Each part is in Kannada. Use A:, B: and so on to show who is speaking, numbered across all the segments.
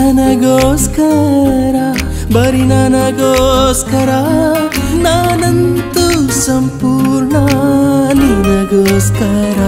A: ನನಗೋಸ್ಕರ ಬರೀ ನನಗೋಸ್ಕರ ನಾನಂತೂ ಸಂಪೂರ್ಣ ನಿನಗೋಸ್ಕರ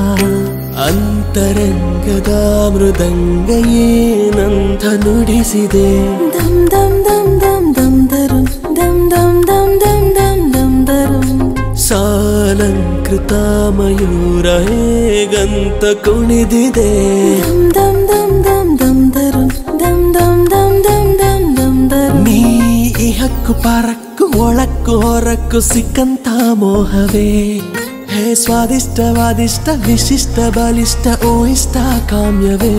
A: ಅಂತರಂಗದ ಮೃದಂಗ ಏನಂತ ನುಡಿಸಿದೆ
B: ದಮ್ ದಮ್ ದಮ್ ದಮ್ ದಮ್ ದರುಂ ದಮ್ ದಮ್ ದಮ್ ದಮ್ ದಮ್ ದಮ್ ದರುಂ
A: ಸಾಲಂಕೃತ ಮಯೂರ ಹೇಗಂತ ಕುಣಿದಿದೆ
B: ದಮ್ ದಮ್ ದಮ್ ದಮ್ ದಮ್ ದರುಂ ದಮ್ ದಮ್ ದಮ್ ದಮ್ ದಮ್ ದಮ್ ದರುಂ
A: ನೀ ಇಹಕ್ಕು ಪರಕ್ಕು ಒಳಕ್ಕು ಹೊರಕ್ಕು ಸಿಕ್ಕಂತ ಮೋಹವೇ ಹೇ ಸ್ವಾದಿಷ್ಟವಾದಿಷ್ಟ ವಿಶಿಷ್ಟ ಬಲಿಷ್ಠ ಓ ಇಷ್ಟ ಕಾಮ್ಯವೇ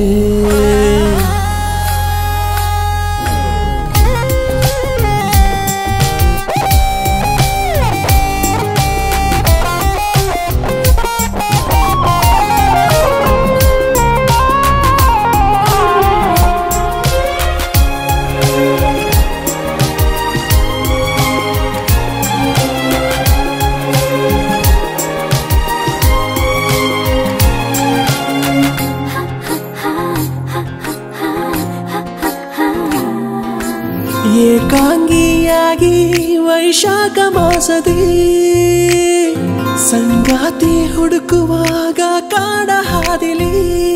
A: ಏಕಾಂಗಿಯಾಗಿ ವೈಶಾಖ ಮಾಸದಿ ಸಂಗಾತಿ ಹುಡುಕುವಾಗ ಕಾಡ ಹಾದಿಲಿ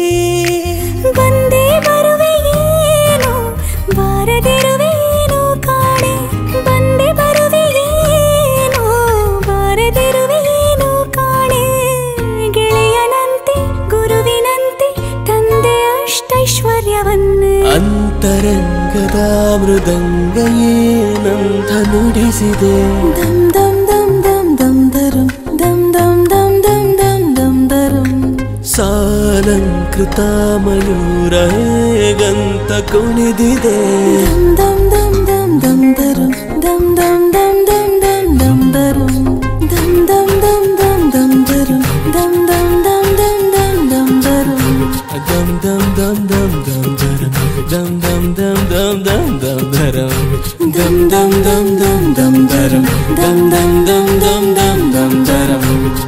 B: ಬಂದೇ ಬರುವೆಯೇನು ಬಾರದಿರುವೇನು ಕಾಣೆ ಬಂದೆ ಬರುವೆಯೇನು ಬಾರದಿರುವೇನು ಕಾಣೆ ಗೆಳೆಯನಂತೆ ಗುರುವಿನಂತೆ ತಂದೆ ಅಷ್ಟೈಶ್ವರ್ಯವನ್ನೇ
A: ಅಂತರಂಗದ ಮೃದಂಗ ಏನಂತ ನುಡಿಸಿದೆ
B: ದಮ್ ದಮ್ ದಮ್ ದಮ್ ದಮ್ ದರುಂ ದಮ್ ದಮ್ ದಮ್ ದಮ್ ದಮ್ ದಮ್ ದರುಂ
A: ಸಾಲಂಕೃತ ಮಯೂರ ಹೇಗಂತ ಕುಣಿದಿದೆ
B: ದಮ್ ದಮ್ ದಮ್ ದಮ್ ದರುಂ ದಮ್ ದಮ್ ದಮ್ ದಮ್ ದಮ್ ದಮ್ ದರುಂ ದಮ್ ದಮ್ ದಮ್ ದಮ್ ದಮ್ ದರುಂ ದಮ್ ದಮ್ ದಮ್ ದಮ್ ದಮ್ ದಮ್ ದರುಂ
A: ದಮ್ ದಮ್ ದಮ್ ದಮ್ ದಮ್ ದರಂ ದಮ್ ದಮ್ ದಮ್ ದಮ್ ದಮ್ ದಮ್ ದರಂ ದಮ್ ದಮ್ ದಮ್ ದಮ್ ದಮ್ ದರಂ ದಮ್ ದಮ್ ದಮ್ ದಮ್ ದಮ್ ದಮ್ ದರಂ